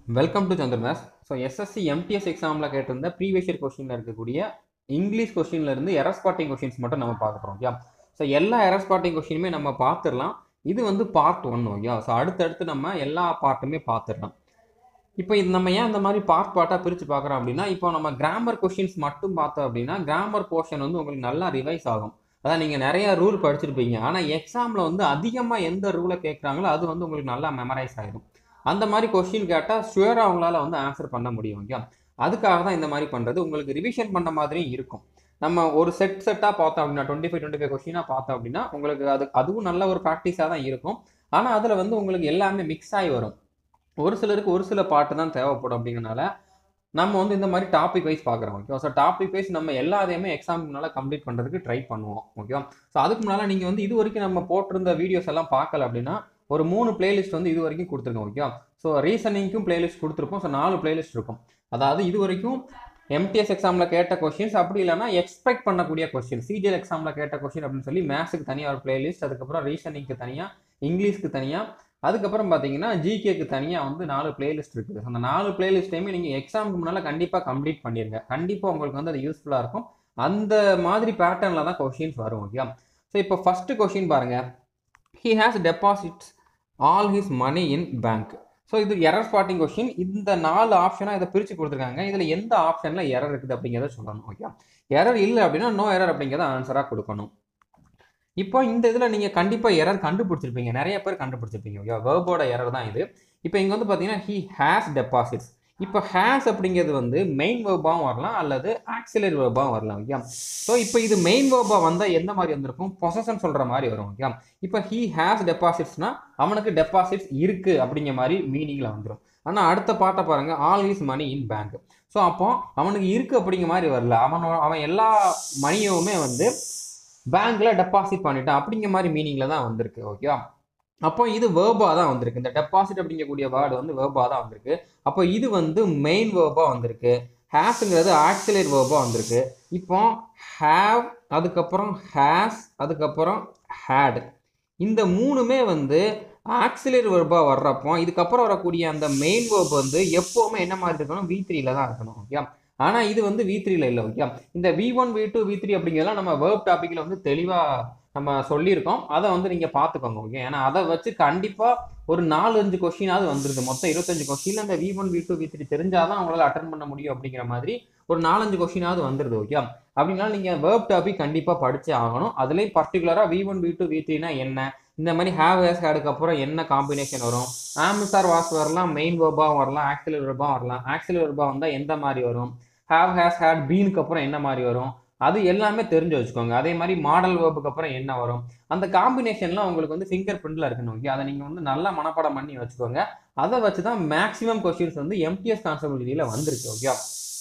welcome to Chandradas so SSC MTS எக்ஸாமில் கேட்டிருந்த previous year கொஸ்டினில் இருக்கக்கூடிய இங்கிலீஷ் கொஸ்டின்ல இருந்து எரர் ஸ்பாட்டிங் கொஸ்டின்ஸ் மட்டும் நம்ம பார்க்க போகிறோம் ஓகே ஸோ எல்லா எரர் ஸ்பாட்டிங் கொஸ்டினுமே நம்ம பார்த்துடலாம் இது வந்து பார்ட் ஒன் ஓகே ஸோ அடுத்தடுத்து நம்ம எல்லா பார்ட்டுமே பார்த்துடலாம் இப்போ இது நம்ம ஏன் இந்த மாதிரி பார்ட் பார்ட்டாக பிரித்து பார்க்குறோம் அப்படின்னா இப்போ நம்ம கிராமர் கொஸ்டின்ஸ் மட்டும் பார்த்தோம் அப்படின்னா கிராமர் போர்ஷன் வந்து உங்களுக்கு நல்லா ரிவைஸ் ஆகும் அதான் நீங்கள் நிறைய ரூல் படிச்சிருப்பீங்க ஆனால் எக்ஸாமில் வந்து அதிகமாக எந்த ரூலை கேட்குறாங்களோ அது வந்து உங்களுக்கு நல்லா மெமரைஸ் ஆகிடும் அந்த மாதிரி கொஸ்டின் கேட்டால் ஷுவராக அவங்களால வந்து ஆன்சர் பண்ண முடியும் ஓகே அதுக்காக தான் இந்த மாதிரி பண்ணுறது உங்களுக்கு ரிவிஷன் பண்ண மாதிரியும் இருக்கும் நம்ம ஒரு செட் செட்டாக பார்த்தோம் அப்படின்னா டுவெண்ட்டி ஃபைவ் டுவெண்ட்டி ஃபைவ் கொஸ்டினாக பார்த்தோம் அப்படின்னா உங்களுக்கு அது அதுவும் நல்ல ஒரு ப்ராக்டிஸாக தான் இருக்கும் ஆனால் அதில் வந்து உங்களுக்கு எல்லாமே மிக்ஸ் ஆகி வரும் ஒரு சிலருக்கு ஒரு சில பாட்டு தான் தேவைப்படும் அப்படிங்கிறனால நம்ம வந்து இந்த மாதிரி டாபிக் வைஸ் பார்க்குறோம் ஓகே ஸோ டாபிக் வைஸ் நம்ம எல்லாத்தையுமே எக்ஸாமுக்கு முன்னால் கம்ப்ளீட் பண்ணுறதுக்கு ட்ரை பண்ணுவோம் ஓகேவா ஸோ அதுக்கு முன்னால் நீங்கள் வந்து இது வரைக்கும் நம்ம போட்டிருந்த வீடியோஸ் எல்லாம் பார்க்கல அப்படின்னா ஒரு மூணு பிளேலிஸ்ட் வந்து இது வரைக்கும் கொடுத்துருக்கோம் ஓகேவா ஸோ ரீசனிங்க்கும் பிளேலிஸ்ட் கொடுத்துருப்போம் ஸோ நாலு பிளேலிஸ்ட் இருக்கும் அதாவது இது வரைக்கும் எம்டிஎஸ் எக்ஸாமில் கேட்ட கொஸ்டின்ஸ் அப்படி இல்லைனா எக்ஸ்பெக்ட் பண்ணக்கூடிய கொஸ்டின் சிஜிஎல் எக்ஸாமில் கேட்ட கொஸ்டின் அப்படின்னு சொல்லி மேத்ஸுக்கு தனியாக ஒரு பிளேலிஸ்ட் அதுக்கப்புறம் ரீசனிங்க்கு தனியாக இங்கிலீஷ்க்கு தனியாக அதுக்கப்புறம் பார்த்தீங்கன்னா ஜிகேக்கு தனியாக வந்து நாலு பிளேலிஸ்ட் இருக்குது அந்த நாலு பிளேலிஸ்ட்டையுமே நீங்கள் எக்ஸாமுக்கு முன்னால் கண்டிப்பாக கம்ப்ளீட் பண்ணிடுங்க கண்டிப்பாக உங்களுக்கு வந்து அது யூஸ்ஃபுல்லாக இருக்கும் அந்த மாதிரி பேட்டர்னில் தான் கொஷின்ஸ் வரும் ஓகே ஸோ இப்போ ஃபஸ்ட்டு கொஷின் பாருங்கள் he has deposits all his money in bank so இது எரர் ஸ்பாட்டிங் கொஷின் இந்த நாலு ஆப்ஷனாக இதை பிரித்து கொடுத்துருக்காங்க இதில் எந்த ஆப்ஷனில் எரர் இருக்குது அப்படிங்கிறத சொல்லணும் ஓகே எரர் இல்லை அப்படின்னா நோ எரர் அப்படிங்கிறத ஆன்சராக கொடுக்கணும் இப்போ இந்த இதில் நீங்கள் கண்டிப்பாக எரர் கண்டுபிடிச்சிருப்பீங்க நிறைய பேர் கண்டுபிடிச்சிருப்பீங்க ஓகே வேர்போட எரர் தான் இது இப்போ இங்கே வந்து பார்த்தீங்கன்னா ஹி ஹேஸ் டெபாசிட்ஸ் இப்போ ஹேஸ் அப்படிங்கிறது வந்து மெயின் வேர்பாகவும் வரலாம் அல்லது ஆக்சிலரி வேர்பாகவும் வரலாம் ஓகே ஸோ இப்போ இது மெயின் வேர்பாக வந்தால் எந்த மாதிரி வந்திருக்கும் பொசஷன் சொல்கிற மாதிரி வரும் ஓகே இப்போ ஹி ஹேஸ் டெபாசிட்ஸ்னா அவனுக்கு டெபாசிட்ஸ் இருக்குது அப்படிங்கிற மாதிரி மீனிங்கில் வந்துடும் ஆனால் அடுத்த பாட்டை பாருங்கள் all his money in bank so அப்போ அவனுக்கு இருக்குது அப்படிங்கிற மாதிரி வரல அவன் அவன் எல்லா மணியுமே வந்து பேங்க்கில் டெபாசிட் பண்ணிட்டான் அப்படிங்கிற மாதிரி மீனிங்கில் தான் வந்திருக்கு ஓகே அப்போ இது வேர்பாக தான் வந்திருக்கு இந்த டெபாசிட் அப்படிங்கக்கூடிய வேர்டு வந்து வேர்பாக தான் வந்திருக்கு அப்போ இது வந்து மெயின் வேர்பாக வந்திருக்கு ஹேஸுங்கிறது ஆக்சிலரி வேர்பாக வந்திருக்கு இப்போ ஹேவ் அதுக்கப்புறம் ஹேஸ் அதுக்கப்புறம் ஹேட் இந்த மூணுமே வந்து ஆக்சிலரி வேர்பாக வர்றப்போ இதுக்கப்புறம் வரக்கூடிய அந்த மெயின் வேர்ப் வந்து எப்போவுமே என்ன மாதிரி இருக்கணும் வி த்ரீல தான் இருக்கணும் ஓகே ஆனால் இது வந்து வி த்ரீல இல்லை ஓகே இந்த V one V two V three அப்படிங்கிறதெல்லாம் நம்ம வேர்ப் டாப்பிக்கில் வந்து தெளிவாக நம்ம சொல்லியிருக்கோம் அதை வந்து நீங்கள் பார்த்துக்கோங்க ஓகே ஏன்னா அதை வச்சு கண்டிப்பாக ஒரு நாலு அஞ்சு கொஸ்டினாவது வந்துருது மொத்தம் இருபத்தஞ்சு கொஸ்டின் அந்த V one V two V three தெரிஞ்சால் தான் அவங்களால அட்டன் பண்ண முடியும் அப்படிங்கிற மாதிரி ஒரு நாலஞ்சு கொஸ்டினாவது வந்துருது ஓகே அப்படின்னா நீங்கள் வேர்ப் டாபிக் கண்டிப்பாக படிச்சே ஆகணும் அதுலேயும் பர்டிகுலராக V one V two V த்ரீனா என்ன இந்த மாதிரி ஹேவ் ஹேஸ் ஹேடுக்கு அப்புறம் என்ன காம்பினேஷன் வரும் ஆம்சார் வாஸ் வரலாம் மெயின் வேர்பாக வரலாம் ஆக்சிலரி வேர்பாக வரலாம் ஆக்சிலரி வேர்பாக வந்தால் எந்த மாதிரி வரும் ஹேவ் ஹேஸ் ஹேட் பீனுக்கு அப்புறம் என்ன மாதிரி வரும் அது எல்லாமே தெரிஞ்சு வச்சுக்கோங்க அதே மாதிரி மாடல் வேர்புக்கு அப்புறம் என்ன வரும் அந்த காம்பினேஷன்லாம் உங்களுக்கு வந்து ஃபிங்கர் பிரிண்டில் இருக்கணும் ஓகே அதை நீங்கள் வந்து நல்லா மனப்பாடம் பண்ணி வச்சுக்கோங்க அதை வச்சு தான் மேக்ஸிமம் கொஸ்டின்ஸ் வந்து எம்டிஎஸ் கான்சபிலிட்டியில் வந்திருக்கு ஓகே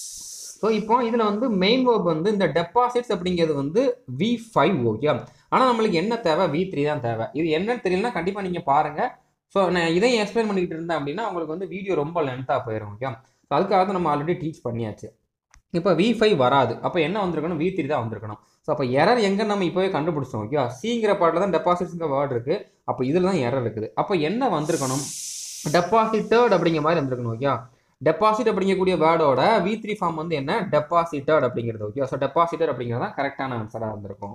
ஸோ இப்போ இதில் வந்து மெயின் வேர்ப் வந்து இந்த டெபாசிட்ஸ் அப்படிங்கிறது வந்து வி ஃபைவ் ஓகே ஆனால் நம்மளுக்கு என்ன தேவை வி த்ரீ தான் தேவை இது என்னன்னு தெரியலனா கண்டிப்பாக நீங்கள் பாருங்கள் ஸோ நான் இதையும் எக்ஸ்பிளைன் பண்ணிக்கிட்டு இருந்தேன் அப்படின்னா உங்களுக்கு வந்து வீடியோ ரொம்ப லென்த்தாக போயிடும் ஓகே ஸோ அதுக்காக தான் நம்ம ஆல்ரெடி டீச் பண்ணியாச்சு இப்போ வி ஃபைவ் வராது அப்போ என்ன வந்திருக்கணும் வி த்ரீ தான் வந்திருக்கணும் ஸோ அப்போ எரர் எங்கே நம்ம இப்போவே கண்டுபிடிச்சோம் ஓகே சிங்கிற பாட்டில் தான் டெபாசிட்ஸுங்கிற வேர்டு இருக்குது அப்போ இதில் தான் எரர் இருக்குது அப்போ என்ன வந்திருக்கணும் டெபாசிட்டட் அப்படிங்கிற மாதிரி வந்திருக்கணும் ஓகே டெபாசிட் அப்படிங்கக்கூடிய வேர்டோட வி த்ரீ ஃபார்ம் வந்து என்ன டெபாசிட்டட் அப்படிங்கிறது ஓகே ஸோ டெபாசிட்டட் அப்படிங்கிறது தான் கரெக்டான ஆன்சராக இருந்திருக்கும்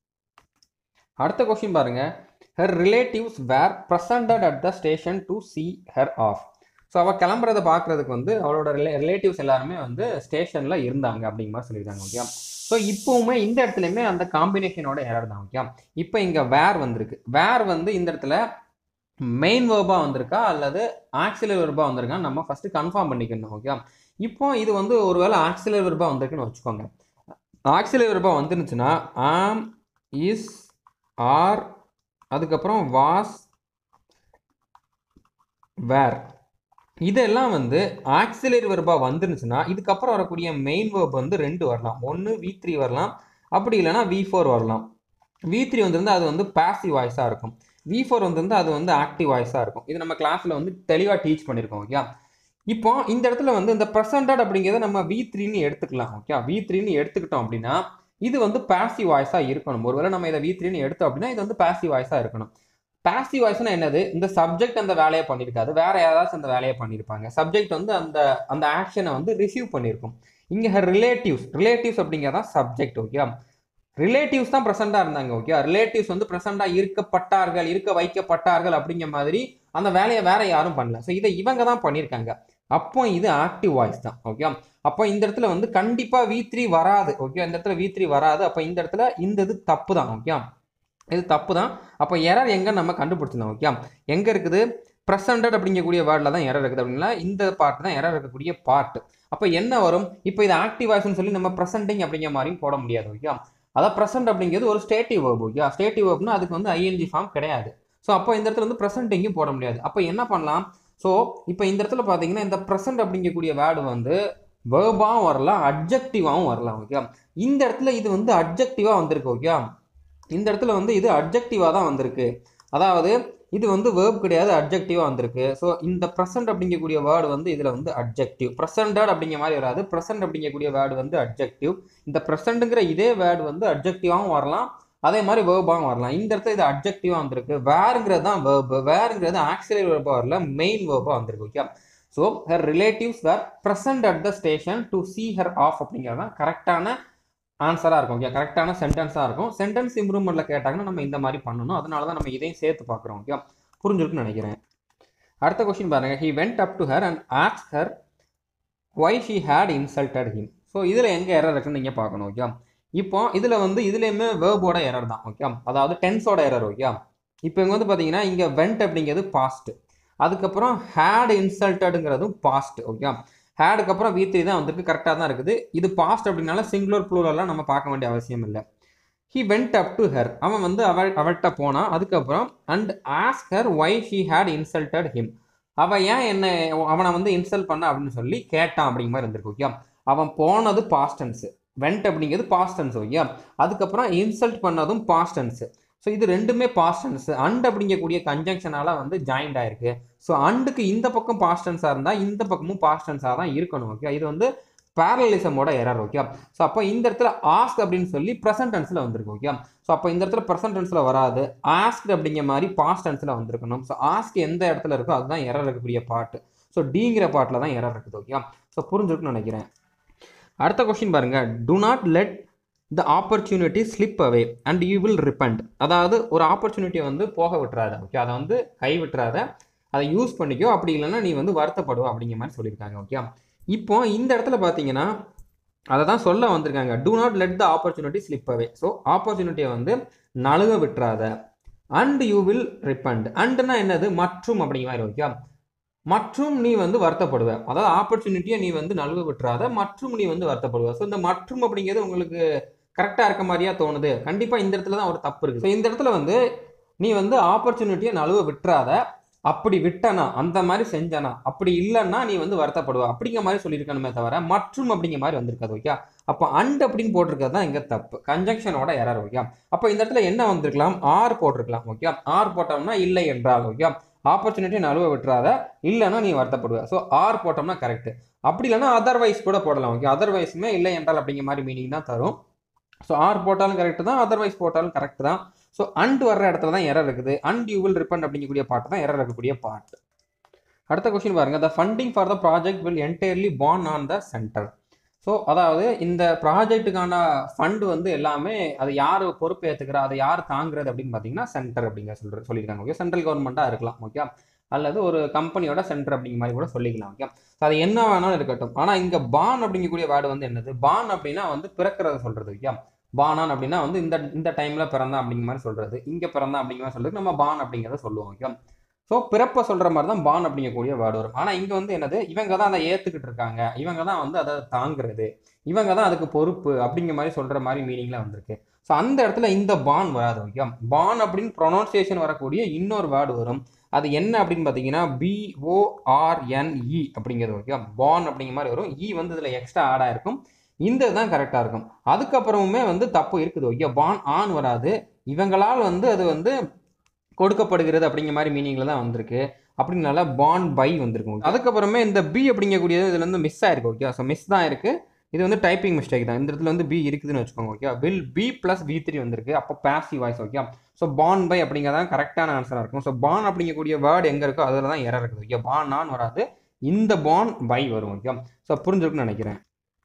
அடுத்த கொஸ்டின் பாருங்க her relatives were presented at the station to see her off so அவள் கிளம்புறதை பார்க்குறதுக்கு வந்து அவளோட ரிலே ரிலேட்டிவ்ஸ் எல்லாருமே வந்து ஸ்டேஷனில் இருந்தாங்க அப்படிங்கிற மாதிரி சொல்லியிருக்காங்க ஓகே ஸோ இப்போவுமே இந்த இடத்துலையுமே அந்த காம்பினேஷனோட எரர் தான் ஓகே இப்போ இங்கே வேர் வந்திருக்கு வேர் வந்து இந்த இடத்துல மெயின் வேர்பாக வந்திருக்கா அல்லது ஆக்சிலரி வெர்பாக வந்திருக்கா நம்ம ஃபஸ்ட்டு கன்ஃபார்ம் பண்ணிக்கணும் ஓகே இப்போ இது வந்து ஒருவேளை ஆக்சிலரி வெர்பாக வந்திருக்குன்னு வச்சுக்கோங்க ஆக்சிலரி வெர்பாக வந்துருந்துச்சுன்னா ஆம் இஸ் ஆர் அதுக்கப்புறம் வாஸ் வேர் இதெல்லாம் வந்து ஆக்சிலரி வெர்பாக வந்துருந்துச்சுன்னா இதுக்கப்புறம் வரக்கூடிய மெயின் வேர்ப் வந்து ரெண்டு வரலாம் ஒன்று வி த்ரீ வரலாம் அப்படி இல்லைனா வி ஃபோர் வரலாம் வி த்ரீ வந்திருந்தா அது வந்து பாசிவ் வாய்ஸாக இருக்கும் வி ஃபோர் வந்திருந்தா அது வந்து ஆக்டிவ் வாய்ஸாக இருக்கும் இது நம்ம கிளாஸில் வந்து தெளிவாக டீச் பண்ணியிருக்கோம் ஓகே இப்போ இந்த இடத்துல வந்து இந்த ப்ரெசண்டட் அப்படிங்கிறத நம்ம வி த்ரீன்னு எடுத்துக்கலாம் ஓகே வி த்ரீன்னு எடுத்துக்கிட்டோம் அப்படின்னா இது வந்து பாசிவ் வாய்ஸாக இருக்கணும் ஒருவேளை நம்ம இதை வி த்ரீன்னு எடுத்தோம் அப்படின்னா இது வந்து பாசிவ் வாய்ஸாக இருக்கணும் பாசிவ் வாய்ஸ்னா என்னது இந்த சப்ஜெக்ட் அந்த வேலையை பண்ணியிருக்காது வேற யாராச்சும் அந்த வேலையை பண்ணியிருப்பாங்க சப்ஜெக்ட் வந்து அந்த அந்த ஆக்ஷனை வந்து ரிசீவ் பண்ணியிருக்கும் இங்கே ரிலேட்டிவ்ஸ் ரிலேட்டிவ்ஸ் அப்படிங்கிறதான் சப்ஜெக்ட் ஓகே ரிலேட்டிவ்ஸ் தான் ப்ரெசெண்டாக இருந்தாங்க ஓகே ரிலேட்டிவ்ஸ் வந்து ப்ரெசெண்டாக இருக்கப்பட்டார்கள் இருக்க வைக்கப்பட்டார்கள் அப்படிங்கிற மாதிரி அந்த வேலையை வேற யாரும் பண்ணல ஸோ இதை இவங்க தான் பண்ணியிருக்காங்க அப்போ இது ஆக்டிவ் வாய்ஸ் தான் ஓகே அப்போ இந்த இடத்துல வந்து கண்டிப்பாக வி த்ரீ வராது ஓகே இந்த இடத்துல வி த்ரீ வராது அப்போ இந்த இடத்துல இந்த இது தப்பு தான் ஓகே இது தப்பு தான் அப்போ எரர் எங்கே நம்ம கண்டுபிடிச்சிருந்தோம் ஓகே எங்கே இருக்குது ப்ரெசண்டட் அப்படிங்கக்கூடிய வேர்டில் தான் எரர் இருக்குது அப்படின்னா இந்த பார்ட் தான் எரர் இருக்கக்கூடிய பார்ட் அப்போ என்ன வரும் இப்போ இது ஆக்டிவ் வாய்ஸ்னு சொல்லி நம்ம ப்ரெசென்டிங் அப்படிங்கிற மாதிரியும் போட முடியாது ஓகே அதான் ப்ரெசென்ட் அப்படிங்கிறது ஒரு ஸ்டேட்டிவ் வேர்ப் ஓகே ஸ்டேட்டிவ் வேர்ப்னா அதுக்கு வந்து ஐஎன்ஜி ஃபார்ம் கிடையாது ஸோ அப்போ இந்த இடத்துல வந்து ப்ரெசென்டிங்கும் போட முடியாது அப்போ என்ன பண்ணலாம் ஸோ இப்போ இந்த இடத்துல பார்த்தீங்கன்னா இந்த ப்ரெசென்ட் அப்படிங்கக்கூடிய வேர்டு வந்து வேர்பாகவும் வரலாம் அப்ஜெக்டிவாகவும் வரலாம் ஓகே இந்த இடத்துல இது வந்து அப்ஜெக்டிவாக வந்திருக்கு ஓகே இந்த இடத்துல வந்து இது அப்ஜெக்டிவாக தான் வந்திருக்கு அதாவது இது வந்து வேர்ப் கிடையாது அப்ஜெக்டிவாக வந்திருக்கு ஸோ இந்த ப்ரெசன்ட் அப்படிங்கக்கூடிய வேர்டு வந்து இதில் வந்து அப்ஜெக்டிவ் ப்ரெசண்டட் அப்படிங்கிற மாதிரி வராது ப்ரெசன்ட் அப்படிங்கக்கூடிய வேர்டு வந்து அப்ஜெக்டிவ் இந்த ப்ரெசண்ட்டுங்கிற இதே வேர்டு வந்து அப்ஜெக்டிவாகவும் வரலாம் அதே மாதிரி வேர்பாகவும் வரலாம் இந்த இடத்துல இது அப்ஜெக்டிவாக வந்திருக்கு வேறுங்கிறது தான் வேர்ப் வேறுங்கிறது ஆக்சிலரி வேர்பாக வரல மெயின் வேர்பாக வந்திருக்கு okay so her relatives were present at the station to see her off அப்படிங்கிறது தான் கரெக்டான ஆன்சராக இருக்கும் ஓகே கரெக்டான சென்டென்ஸாக இருக்கும் சென்டென்ஸ் இம்ப்ரூவ்மெண்ட்டில் கேட்டாங்கன்னா நம்ம இந்த மாதிரி பண்ணணும் அதனால தான் நம்ம இதையும் சேர்த்து பார்க்குறோம் ஓகே புரிஞ்சிருக்குன்னு நினைக்கிறேன் அடுத்த கொஸ்டின் பாருங்க he went up to her and ஆக்ஸ் her why she had insulted him so இதில் எங்கே எரர் இருக்குன்னு நீங்கள் பார்க்கணும் ஓகே இப்போ இதில் வந்து இதுலேயுமே வேர்போட எரர் தான் ஓகே அதாவது டென்ஸோட எரர் ஓகே இப்போ இங்கே வந்து பார்த்தீங்கன்னா இங்கே வெண்ட் அப்படிங்கிறது பாஸ்ட் அதுக்கப்புறம் ஹேட் இன்சல்ட்டடுங்கிறதும் பாஸ்ட் ஓகே ஹேடுக்கு அப்புறம் வி த்ரீ தான் வந்திருக்கு கரெக்டாக தான் இருக்குது இது பாஸ்ட் அப்படின்னால சிங்குலர் ப்ளூரெல்லாம் நம்ம பார்க்க வேண்டிய அவசியம் இல்லை he went up to her அவன் வந்து அவள் அவள்கிட்ட போனான் அதுக்கப்புறம் and ask her why she had insulted him அவன் ஏன் என்ன அவனை வந்து இன்சல்ட் பண்ண அப்படின்னு சொல்லி கேட்டான் அப்படிங்கிற மாதிரி இருந்திருக்கு ஓகே அவன் போனது பாஸ்டன்ஸு வெண்ட் அப்படிங்கிறது பாஸ்டன்ஸ் ஓகே அதுக்கப்புறம் இன்சல்ட் பண்ணதும் பாஸ்டன்ஸு ஸோ இது ரெண்டுமே பாஸ்டன்ஸ் அண்ட் அப்படிங்கக்கூடிய கன்ஜங்ஷனால வந்து ஜாயிண்ட் ஆயிருக்கு ஸோ அண்டுக்கு இந்த பக்கம் பாஸ்டன்ஸாக இருந்தால் இந்த பக்கமும் பாஸ்டன்ஸாக தான் இருக்கணும் ஓகே இது வந்து பேரலிசமோட எரர் ஓகே ஸோ அப்போ இந்த இடத்துல ஆஸ்க் அப்படின்னு சொல்லி ப்ரெசன்ட் டென்ஸில் வந்திருக்கு ஓகே ஸோ அப்போ இந்த இடத்துல ப்ரெசன்ட் டென்ஸில் வராது ஆஸ்க் அப்படிங்கிற மாதிரி பாஸ்ட் டென்ஸில் வந்திருக்கணும் ஸோ ஆஸ்க் எந்த இடத்துல இருக்கோ அதுதான் எரர் இருக்கக்கூடிய பாட்டு ஸோ டிங்கிற பாட்டில் தான் எரர் இருக்குது ஓகே ஸோ புரிஞ்சிருக்குன்னு நினைக்கிறேன் அடுத்த கொஸ்டின் பாருங்க do not let the opportunity slip away and you will repent அதாவது ஒரு ஆப்பர்ச்சுனிட்டியை வந்து போக விட்டுறாத ஓகே அதை வந்து கை விட்டுறாத அதை யூஸ் பண்ணிக்கோ அப்படி இல்லைன்னா நீ வந்து வருத்தப்படுவ அப்படிங்கிற மாதிரி சொல்லியிருக்காங்க ஓகே இப்போ இந்த இடத்துல பார்த்தீங்கன்னா அதை தான் சொல்ல வந்திருக்காங்க do not let the opportunity slip away so ஆப்பர்ச்சுனிட்டியை வந்து நழுவ விட்டுறாத அண்ட் யூ வில் ரிப்பண்ட் அண்ட்னா என்னது மற்றும் அப்படிங்கிற மாதிரி ஓகே மற்றும் நீ வந்து வருத்தப்படுவ அதாவது ஆப்பர்ச்சுனிட்டியை நீ வந்து நழுவ விட்டுறாத மற்றும் நீ வந்து வருத்தப்படுவ ஸோ இந்த மற்றும் அப்படிங்கிறது உங்களுக்கு கரெக்டாக இருக்க மாதிரியா தோணுது கண்டிப்பாக இந்த இடத்துல தான் ஒரு தப்பு இருக்குது ஸோ இந்த இடத்துல வந்து நீ வந்து ஆப்பர்ச்சுனிட்டியை நழுவ விட்டுறாத அப்படி விட்டனா அந்த மாதிரி செஞ்சனா அப்படி இல்லைன்னா நீ வந்து வருத்தப்படுவ அப்படிங்கிற மாதிரி சொல்லியிருக்கணுமே தவிர மற்றும் அப்படிங்கிற மாதிரி வந்திருக்காது ஓகே அப்போ அண்ட் அப்படின்னு போட்டிருக்கிறது தான் இங்கே தப்பு கன்ஜங்ஷனோட எரர் ஓகே அப்போ இந்த இடத்துல என்ன வந்திருக்கலாம் ஆர் போட்டிருக்கலாம் ஓகே ஆர் போட்டோம்னா இல்லை என்றால் ஓகே ஆப்பர்ச்சுனிட்டி நழுவ விட்டுறாத இல்லைன்னா நீ வருத்தப்படுவ ஸோ ஆர் போட்டோம்னா கரெக்ட் அப்படி இல்லைன்னா அதர்வைஸ் கூட போடலாம் ஓகே அதர்வைஸுமே இல்லை என்றால் அப்படிங்கிற மாதிரி மீனிங் தான் தரும் ஸோ ஆர் போட்டாலும் கரெக்ட் தான் அதர்வைஸ் போட்டாலும் கரெக்ட் தான் ஸோ அண்ட் வர்ற இடத்துல தான் எரர் இருக்குது அண்ட் யூ வில் ரிப்பண்ட் அப்படிங்கக்கூடிய பாட்டு தான் எரர் இருக்கக்கூடிய பாட்டு அடுத்த கொஸ்டின் பாருங்க the funding for the project will entirely borne on the centre so அதாவது இந்த ப்ராஜெக்ட்டுக்கான ஃபண்டு வந்து எல்லாமே அது யார் பொறுப்பு ஏற்றுக்கிறா அதை யார் தாங்குறது அப்படின்னு பார்த்தீங்கன்னா சென்டர் அப்படிங்கிற சொல்ற சொல்லியிருக்காங்க ஓகே சென்ட்ரல் கவர்மெண்ட்டாக இருக்கலாம் ஓகே அல்லது ஒரு கம்பெனியோட சென்டர் அப்படிங்கிற மாதிரி கூட சொல்லிக்கலாம் ஓகே ஸோ அது என்ன வேணாலும் இருக்கட்டும் ஆனால் இங்கே பான் அப்படிங்கக்கூடிய வேர்டு வந்து என்னது பான் அப்படின்னா வந்து பிறக்கிறத சொல்கிறது ஓகே பானான் அப்படின்னா வந்து இந்த இந்த டைமில் பிறந்தான் அப்படிங்கிற மாதிரி சொல்கிறது இங்கே பிறந்தான் அப்படிங்கிற மாதிரி சொல்கிறது நம்ம பான் அப்படிங்கிறத சொல்லுவோம் ஓகே ஸோ பிறப்பை சொல்கிற மாதிரி தான் பான் அப்படிங்கக்கூடிய வேர்டு வரும் ஆனால் இங்கே வந்து என்னது இவங்க தான் அதை ஏற்றுக்கிட்டு இருக்காங்க இவங்க தான் வந்து அதை தாங்குறது இவங்க தான் அதுக்கு பொறுப்பு அப்படிங்கிற மாதிரி சொல்கிற மாதிரி மீனிங்கில் வந்திருக்கு ஸோ அந்த இடத்துல இந்த பான் வராது ஓகே பான் அப்படின்னு ப்ரொனவுன்சியேஷன் வரக்கூடிய இன்னொரு வேர்டு வரும் அது என்ன அப்படின்னு பார்த்தீங்கன்னா பிஓஆர்என்இ அப்படிங்கிறது ஓகே பான் அப்படிங்கிற மாதிரி வரும் இ வந்து இதில் எக்ஸ்ட்ரா ஆட் ஆயிருக்கும் இந்த தான் கரெக்டாக இருக்கும் அதுக்கப்புறமுமே வந்து தப்பு இருக்குது ஓகே பான் ஆன் வராது இவங்களால் வந்து அது வந்து கொடுக்கப்படுகிறது அப்படிங்கிற மாதிரி மீனிங்கில் தான் வந்திருக்கு அப்படின்னால பான் பை வந்திருக்கும் அதுக்கப்புறமே இந்த பி அப்படிங்கக்கூடியது இதுல இருந்து மிஸ் ஆயிருக்கு ஓகே ஸோ மிஸ் தான் இருக்கு இது வந்து டைப்பிங் மிஸ்டேக் தான் இந்த இடத்துல வந்து பி இருக்குதுன்னு வச்சுக்கோங்க okay will be plus V three வந்திருக்கு அப்போ passive voice okay so borne by அப்படிங்கிறதான் கரெக்டான ஆன்சராக இருக்கும் ஸோ பான் அப்படிங்கக்கூடிய வேர்டு எங்கே இருக்கோ அதில் தான் எரர் இருக்குது ஓகே பான் நான் வராது இந்த பான் பை வரும் ஓகே ஸோ புரிஞ்சிருக்குன்னு நினைக்கிறேன்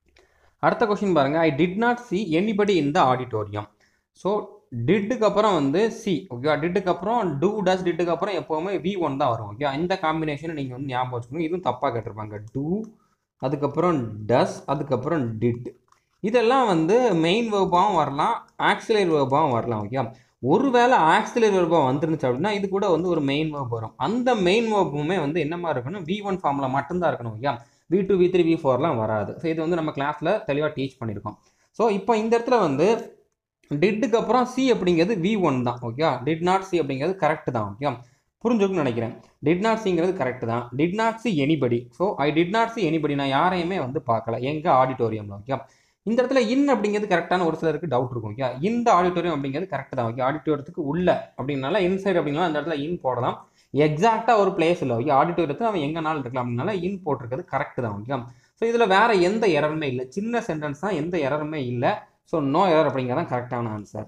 அடுத்த கொஸ்டின் பாருங்க I did not see anybody in the auditorium so டிட்டுக்கு அப்புறம் வந்து சி ஓகே டிட்டுக்கு அப்புறம் டூ டஸ் டிட்டுக்கு அப்புறம் எப்போவுமே வி ஒன் தான் வரும் ஓகே இந்த காம்பினேஷன் நீங்கள் வந்து ஞாபகம் வச்சுக்கணும் இதுவும் தப்பாக கேட்டிருப்பாங்க டூ அதுக்கப்புறம் டஸ் அதுக்கப்புறம் டிட் இதெல்லாம் வந்து மெயின் வேர்பாகவும் வரலாம் ஆக்சிலரி வேர்பாகவும் வரலாம் ஓகே ஒருவேளை ஆக்சிலரி வேர்பாக வந்துருந்துச்சு அப்படின்னா இது கூட வந்து ஒரு மெயின் வேர்ப் வரும் அந்த மெயின் வேர்புமே வந்து என்ன மாதிரி இருக்கணும் வி ஒன் ஃபார்மில் மட்டும்தான் இருக்கணும் okay V two V three V ஃபோர்லாம் வராது ஸோ இது வந்து நம்ம கிளாஸில் தெளிவாக டீச் பண்ணியிருக்கோம் ஸோ இப்போ இந்த இடத்துல வந்து டிட்டுக்கு அப்புறம் சி அப்படிங்கிறது வி ஒன் தான் ஓகே டிட் நாட் சி அப்படிங்கிறது கரெக்ட் தான் ஓகே புரிஞ்சுக்கணும்னு நினைக்கிறேன் டிட் நாட் சிங்கிறது கரெக்ட் தான் did not see anybody so I did not see anybody நான் யாரையுமே வந்து பார்க்கல எங்கள் ஆடிட்டோரியமில் ஓகே இந்த இடத்துல இன் அப்படிங்கிறது கரெக்டான ஒரு சிலருக்கு டவுட் இருக்கும் ஓகே இந்த ஆடிட்டோரியம் அப்படிங்கிறது கரெக்ட் தான் ஓகே ஆடிட்டோரியத்துக்கு உள்ள அப்படின்னால இன்சைட் அப்படின்னா அந்த இடத்துல இன் போடலாம் எக்ஸாக்டாக ஒரு பிளேஸ் இல்லை ஓகே ஆடிட்டோரியத்தில் அவன் எங்கனாலும் இருக்கலாம் அப்படின்னால இன் போட்டிருக்கிறது கரெக்ட் தான் ஓகே ஸோ இதில் வேற எந்த எரருமே இல்லை சின்ன சென்டென்ஸ் தான் எந்த எரருமே இல்லை ஸோ நோ எரர் அப்படிங்கிறதான் கரெக்டான ஆன்சர்